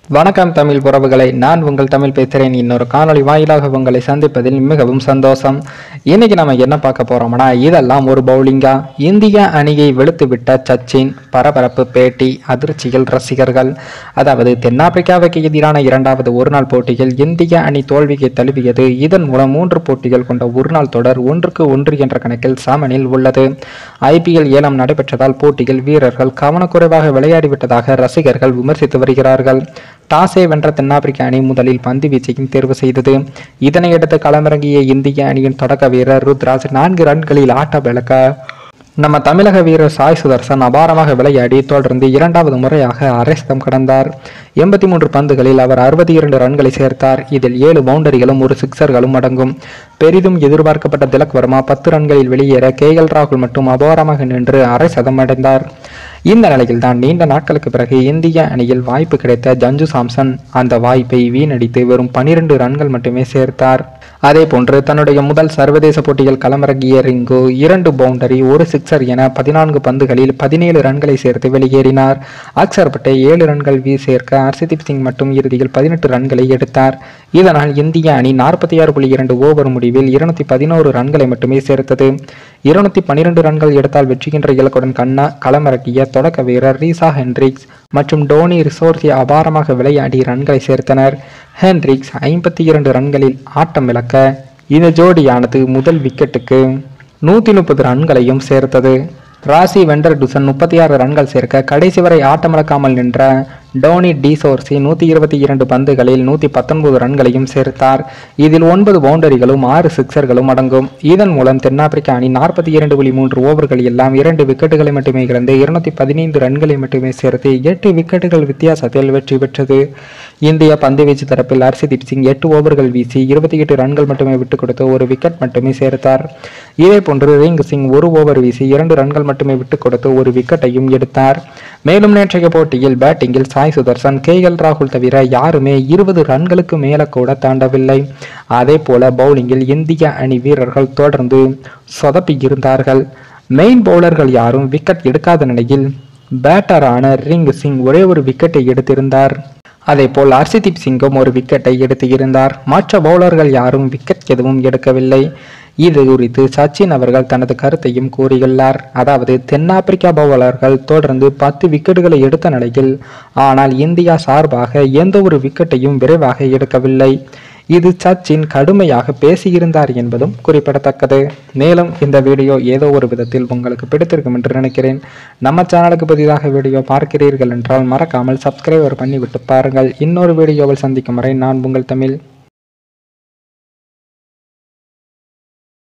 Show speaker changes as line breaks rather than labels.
வணக்கம் தமிழ் உறவுகளை நான் உங்கள் தமிழ் பேசுகிறேன் இன்னொரு காணொளி வாயிலாக உங்களை சந்திப்பதில் மிகவும் சந்தோஷம் இன்னைக்கு நம்ம என்ன பார்க்க போறோம்னா இதெல்லாம் ஒரு பவுலிங்கா இந்திய அணியை வெளுத்து விட்ட சச்சின் பரபரப்பு பேட்டி அதிர்ச்சிகள் ரசிகர்கள் அதாவது தென்னாப்பிரிக்காவுக்கு எதிரான இரண்டாவது ஒருநாள் போட்டியில் இந்திய அணி தோல்வியை தழுவியது இதன் மூலம் மூன்று போட்டிகள் கொண்ட ஒருநாள் தொடர் ஒன்றுக்கு ஒன்று என்ற கணக்கில் சமனில் உள்ளது ஐபிஎல் ஏலம் நடைபெற்றதால் போட்டியில் வீரர்கள் கவனக்குறைவாக விளையாடிவிட்டதாக ரசிகர்கள் விமர்சித்து வருகிறார்கள் டாஸை வென்ற தென்னாப்பிரிக்க அணி முதலில் பந்து வீச்சையும் தேர்வு செய்தது இதனையடுத்து களமிறங்கிய இந்திய அணியின் தொடக்க வீரர் ருத்ராஜ் நான்கு ரன்களில் ஆட்ட விளக்க நம்ம தமிழக வீரர் சாய் சுதர்சன் அபாரமாக விளையாடி தொடர்ந்து இரண்டாவது முறையாக அரசம் கடந்தார் எண்பத்தி மூன்று பந்துகளில் அவர் அறுபத்தி இரண்டு ரன்களை சேர்த்தார் இதில் ஏழு பவுண்டரிகளும் ஒரு சிக்சர்களும் அடங்கும் பெரிதும் எதிர்பார்க்கப்பட்ட திலக் வர்மா பத்து ரன்களில் வெளியேற கே எல் ராகுல் மட்டும் அபாரமாக நின்று அரை சதம் அடைந்தார் இந்த நிலையில் தான் நீண்ட நாட்களுக்கு பிறகு இந்திய அணியில் வாய்ப்பு கிடைத்த ஜஞ்சு சாம்சன் அந்த வாய்ப்பை வீணடித்து வெறும் பனிரெண்டு ரன்கள் மட்டுமே சேர்த்தார் அதே போன்று தன்னுடைய முதல் சர்வதேச போட்டியில் களமிறங்கிய ரிங்கு இரண்டு பவுண்டரி ஒரு சிக்சர் என பதினான்கு பந்துகளில் பதினேழு ரன்களை சேர்த்து வெளியேறினார் அக்சர் பட்டே ஏழு ரன்கள் வீ சேர்க்க ஹர்ஷதீப் சிங் மட்டும் இறுதியில் பதினெட்டு ரன்களை எடுத்தார் இதனால் இந்திய அணி நாற்பத்தி ஆறு புள்ளி இரண்டு ஓவர் முடிவில் இருநூத்தி பதினோரு ரன்களை மட்டுமே சேர்த்தது இருநூத்தி பன்னிரண்டு ரன்கள் எடுத்தால் வெற்றி என்ற இலக்குடன் கண்ணா களமிறக்கிய தொடக்க வீரர் ரீசா ஹென்ரிக்ஸ் மற்றும் டோனி ரிசோர்சி அபாரமாக விளையாடி ரன்களை சேர்த்தனர் ஹென்ரிக்ஸ் ஐம்பத்தி இரண்டு ரன்களில் ஆட்டம் இழக்க இந்த ஜோடியானது முதல் விக்கெட்டுக்கு நூற்றி முப்பது ரன்களையும் சேர்த்தது ராசி வெண்டர் டுசன் முப்பத்தி ஆறு ரன்கள் சேர்க்க கடைசி வரை ஆட்டமிழக்காமல் நின்ற டோனி டி சோர்சி நூற்றி இருபத்தி இரண்டு பந்துகளில் நூற்றி பத்தொன்பது ரன்களையும் சேர்த்தார் இதில் ஒன்பது பவுண்டரிகளும் ஆறு சிக்சர்களும் அடங்கும் இதன் மூலம் தென்னாப்பிரிக்க அணி நாற்பத்தி இரண்டு புள்ளி மூன்று ஓவர்கள் எல்லாம் இரண்டு விக்கெட்டுகளை மட்டுமே இழந்து இருநூத்தி பதினைந்து ரன்களை மட்டுமே சேர்த்து எட்டு விக்கெட்டுகள் வித்தியாசத்தில் வெற்றி பெற்றது இந்திய பந்துவீச்சு தரப்பில் ஹர்ஷதீப் சிங் எட்டு ஓவர்கள் வீசி இருபத்தி எட்டு ரன்கள் மட்டுமே விட்டுக் கொடுத்து ஒரு விக்கெட் மட்டுமே சேர்த்தார் இதே போன்று ரிங் சிங் ஒரு ஓவர் வீசி இரண்டு ரன்கள் மட்டுமே விட்டுக் கொடுத்து ஒரு விக்கெட்டையும் எடுத்தார் மேலும் நேற்றைய போட்டியில் பேட்டிங்கில் சாய் சுதர்சன் கே எல் ராகுல் தவிர யாருமே இருபது ரன்களுக்கு மேல கூட தாண்டவில்லை அதே போல பவுலிங்கில் இந்திய அணி வீரர்கள் தொடர்ந்து சொதப்பி இருந்தார்கள் மெயின் பவுலர்கள் யாரும் விக்கெட் எடுக்காத நிலையில் பேட்டரான ரிங் சிங் ஒரே ஒரு விக்கெட்டை எடுத்திருந்தார் அதேபோல் ஹர்ஷதீப் சிங்கும் ஒரு விக்கெட்டை எடுத்து இருந்தார் மற்ற பவுலர்கள் யாரும் விக்கெட் எதுவும் எடுக்கவில்லை இது குறித்து சச்சின் அவர்கள் தனது கருத்தையும் கூறியுள்ளார் அதாவது தென்னாப்பிரிக்கா பவுலர்கள் தொடர்ந்து பத்து விக்கெட்டுகளை எடுத்த நிலையில் ஆனால் இந்தியா சார்பாக எந்த ஒரு விக்கெட்டையும் விரைவாக எடுக்கவில்லை இது சச்சின் கடுமையாக பேசியிருந்தார் என்பதும் குறிப்பிடத்தக்கது மேலும் இந்த வீடியோ ஏதோ ஒரு விதத்தில் உங்களுக்கு பிடித்திருக்கும் என்று நினைக்கிறேன் நம்ம சேனலுக்கு புதிதாக வீடியோ பார்க்கிறீர்கள் என்றால் மறக்காமல் சப்ஸ்கிரைபர் பண்ணிவிட்டு பாருங்கள் இன்னொரு வீடியோவில் சந்திக்கும் வரை நான் உங்கள் தமிழ்